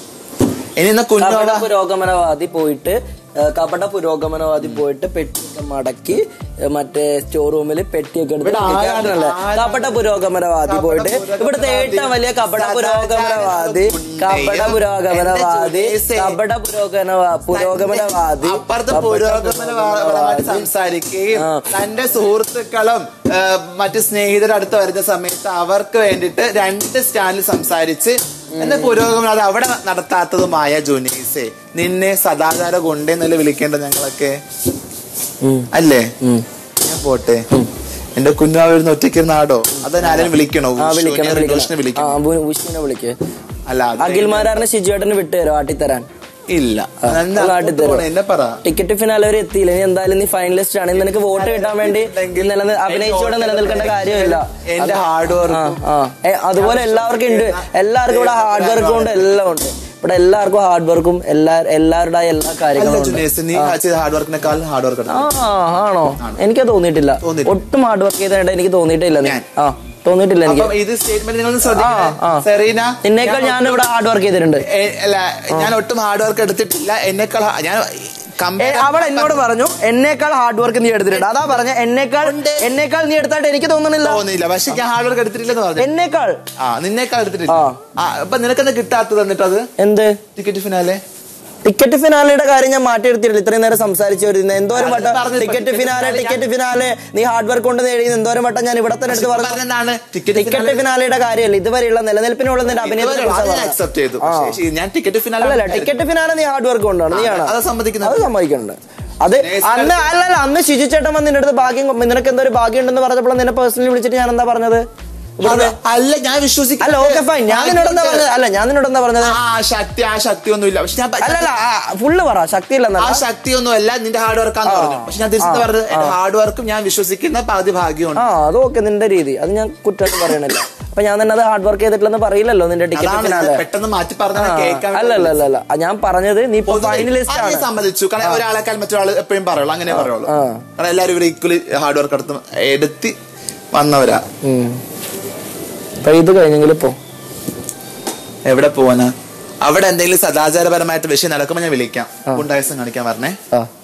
B: ഇനി ഇന്ന് കുഞ്ഞു
A: കപട പുരോഗമനവാദി പോയിട്ട് ഏ, കപട പുരോഗമനവാദി പോയിട്ട് പെട്ടിയൊക്കെ മടക്കി ഏ, മറ്റേ സ്റ്റോർ റൂമിൽ പെട്ടിയൊക്കെ എടുത്ത്
B: ഇവിടെ ആരാണ്?
A: വെക്കാറുണ്ടല്ലേ?
B: ആരാണ്?
A: കപട പുരോഗമനവാദി
B: കപട
A: പോയിട്ട്
B: പുരോഗമനവാദി,
A: ഇവിടുത്തെ ഏറ്റവും വലിയ കപട പുരോഗമനവാദി കപട പുരോഗമനവാദി
B: ജുനൈസെ.
A: കപട പുരോഗമന പുരോഗമനവാദി
B: അപ്പുറത്ത്
A: കപട
B: പുരോഗമനപരമായിട്ട് സംസാരിക്കുകയും തന്റെ സുഹൃത്തുക്കളും ആ, മറ്റ് സ്നേഹിതരും അടുത്ത് വരുന്ന സമയത്ത് അവർക്ക് വേണ്ടിയിട്ട് രണ്ട് സ്റ്റാൻഡിൽ സംസാരിച്ച് എന്റെ പുരോഗമനം അത് അവിടെ നടത്താത്തതുമായ ജുനീസെ നിന്നെ സദാചാര കൊണ്ടെന്നല്ലേ വിളിക്കേണ്ടത് ഞങ്ങളൊക്കെ അല്ലേ ഞാൻ പോട്ടെ എന്റെ കുഞ്ഞാ വരുന്ന ഒറ്റയ്ക്ക് നാടോ അതിന് ആരെങ്കിലും വിളിക്കണോ
A: ആ വിളിക്കണം
B: വിളിക്കണം
A: വിളിക്കണം ആ
B: വിളിക്കണം
A: ബു- വിഷ്ണുവിനെ വിളിക്ക്
B: അല്ല അത്
A: അഖിൽമാരാറിനെ ഷിജുവേട്ടന് വിട്ടുതരോ ആട്ടിത്തരാൻ
B: ഇല്ല
A: ഒന്ന് ആട്ടിത്തരോ
B: എന്നെ പറ
A: ടിക്കറ്റ് ഫിനാലെ വരെ എത്തിയില്ല നീ എന്തായാലും നീ ഫൈനലിസ്റ്റ് ആണ് ഇന്ന് നിനക്ക് വോട്ട് കിട്ടാൻ വേണ്ടി നിലനിൽ അഭിനയിച്ചോടെ നിലനിൽക്കേണ്ട കാര്യമില്ല
B: എന്റെ ഹാർഡ്
A: ആ,
B: വർക്ക്
A: ആ. ഏ, അതുപോലെ എല്ലാവർക്കും ഉണ്ട് എല്ലാവർക്കും ഇവിടെ ഹാർഡ് വർക്കും ഉണ്ട് എല്ലാം ഉണ്ട് ഇവിടെ എല്ലാവർക്കും ഹാർഡ് വർക്കും എല്ലാ എല്ലാവരുടെ എല്ലാ
B: അല്ല
A: കാര്യങ്ങളും ഉണ്ട്
B: ജുനേസ് നീ ചെയ്ത ഹാർഡ് വർക്കിനേക്കാൾ ഹാർഡ് വർക്ക്
A: ആ ആണോ എനിക്ക് തോന്നിയിട്ടില്ല
B: തോന്നിയിട്ടില്ല.
A: ഒട്ടും ഹാർഡ് വർക്ക് ചെയ്തതായിട്ട് എനിക്ക് തോന്നിയിട്ടില്ല നീ
B: ഞാൻ.
A: ആ തോന്നിയിട്ടില്ല എനിക്ക്
B: അപ്പം ഇത് സ്റ്റേറ്റ്മെന്റ് നിങ്ങൾ
A: ആ, ആ.
B: ശ്രദ്ധിക്കണം സെറീന
A: നിന്നേക്കാൾ ഞാൻ ഇവിടെ ഹാർഡ് വർക്ക് ചെയ്തിട്ടുണ്ട്
B: എ- അല്ല ഞാൻ ഒട്ടും ഹാർഡ് വർക്ക് എടുത്തിട്ടില്ല എന്നെക്കാൾ ഹ- ഞാൻ
A: ഏ,
B: compare-
A: അവൾ എന്നോട് പറഞ്ഞു എന്നേക്കാൾ ഹാർഡ് വർക്ക് നീ എടുത്തിട്ടുണ്ട് അതാ പറഞ്ഞ എന്നേക്കാൾ എന്നേക്കാൾ നീ എടുത്തായിട്ട് എനിക്ക് തോന്നുന്നില്ല
B: തോന്നിയില്ല പക്ഷെ ഞാൻ ഹാർഡ് വർക്ക് എടുത്തിട്ടില്ലെന്ന് പറഞ്ഞു
A: എന്നേക്കാൾ
B: ആ നിന്നേക്കാൾ എടുത്തിട്ടില്ല
A: ആ.
B: ആ അപ്പൊ നിനക്കെന്താ കിട്ടാത്തത് എന്നിട്ട് അത്
A: എന്ത്
B: ടിക്കറ്റ് ഫിനാലെ
A: ടിക്കറ്റ് ഫിനാലയുടെ കാര്യം ഞാൻ മാറ്റിയെടുത്തിട്ടില്ല ഇത്രയും നേരം സംസാരിച്ചു വരുന്നത് എന്തോരം
B: അത്
A: വട്ടം
B: പറഞ്ഞത്
A: ticket
B: ticket
A: finale
B: finale
A: ticket finale നീ ഹാർഡ് വർക്ക് കൊണ്ട് നേടിയത് എന്തോരം വട്ടം ഞാൻ ഇവിടെ തന്നെ എടുത്ത് പറഞ്ഞു
B: പറഞ്ഞതാണ് ടിക്കറ്റ്
A: ടിക്കറ്റ് ഫിനാലയുടെ കാര്യമല്ല ഇതുവരെയുള്ള നിലനിൽപ്പിനുള്ള നിന്റെ അഭിനയത്തെ കുറിച്ചാ
B: അക്സെപ്റ്റ് ചെയ്തു
A: ആ.
B: പക്ഷേ ഞാൻ ടിക്കറ്റ് ഫിനാലെ
A: അല്ലല്ല ടിക്കറ്റ് ഫിനാലെ നീ ഹാർഡ് വർക്ക് കൊണ്ടാണ് നീയാണ്
B: അത് സമ്മതിക്കുന്നത്.
A: അത് സമ്മതിക്കുന്നുണ്ട് അത് അന്ന് അല്ലല്ല അന്ന് ശിജു ചേട്ടൻ വന്ന് നിന്റെ അടുത്ത് ഭാഗ്യം കൊ- നിനക്ക് എന്തോ ഒരു ഭാഗ്യം ഉണ്ടെന്ന് പറഞ്ഞപ്പോൾ നിന്നെ പേഴ്സണലി വിളിച്ചിട്ട് ഞാൻ എന്താ പറഞ്ഞത് ഇവിടുന്ന്
B: അല്ല ഞാൻ വിശ്വസിക്കും
A: അല്ല ഓക്കെ ഫൈൻ ഞാൻ നിന്നോട് എന്താ പറഞ്ഞത് അല്ല ഞാൻ നിന്നോട് എന്താ പറഞ്ഞത്
B: ആ ശക്തി ആ ശക്തി ഒന്നും ഇല്ല പക്ഷെ ഞാൻ
A: അല്ലല്ല ഫുള്ള് പറ ശക്തി
B: ആ
A: ഇല്ലെന്നല്ല
B: ശക്തി ഒന്നും അല്ല നിന്റെ ഹാർഡ് വർക്കാന്ന് പറഞ്ഞു പക്ഷെ ഞാൻ തിരിച്ചു പറഞ്ഞത് എന്റെ ഹാർഡ് വർക്കും ഞാൻ വിശ്വസിക്കുന്ന പകുതി ഭാഗ്യമുണ്ട്
A: ആ അത് ഓക്കെ നിന്റെ രീതി അത് ഞാൻ കുറ്റം പറയണില്ല അപ്പൊ ഞാൻ തന്നെ അത് ഹാർഡ് വർക്ക് ചെയ്തിട്ടില്ലെന്ന് പറയില്ലല്ലോ നിന്റെ ടിക്കറ്റ്
B: അതാണ്
A: ഫിനാലെ
B: പെട്ടെന്ന് മാറ്റി പറഞ്ഞ കേൾക്കാൻ
A: അല്ല അല്ല അല്ല അല്ല ഞാൻ പറഞ്ഞത് നീ ഇപ്പൊ ഫൈനലിസ്റ്റ്
B: അത്
A: ആണ്
B: ഞാൻ സമ്മതിച്ചു കാരണം ഒരാളെക്കാൾ മറ്റൊരാൾ എപ്പോഴും പറയുള്ളൂ അങ്ങനെ പറയുള്ളൂ
A: ആ.
B: കാരണം എല്ലാവരും ഇവിടെ ഈക്വലി ഹാർഡ് വർക്ക് എടുത്ത് എടുത്ത് വന്നവരാ
A: ഉം. അപ്പൊ ഇത് കഴിഞ്ഞെങ്കിൽ ഇപ്പോ
B: എവിടെ പോവാനാ അവിടെ എന്തെങ്കിലും സദാചാരപരമായിട്ട് വിഷയം നടക്കുമ്പോ ഞാൻ വിളിക്കാം ഗുണ്ടായസം കാണിക്കാൻ പറഞ്ഞേ
A: ആ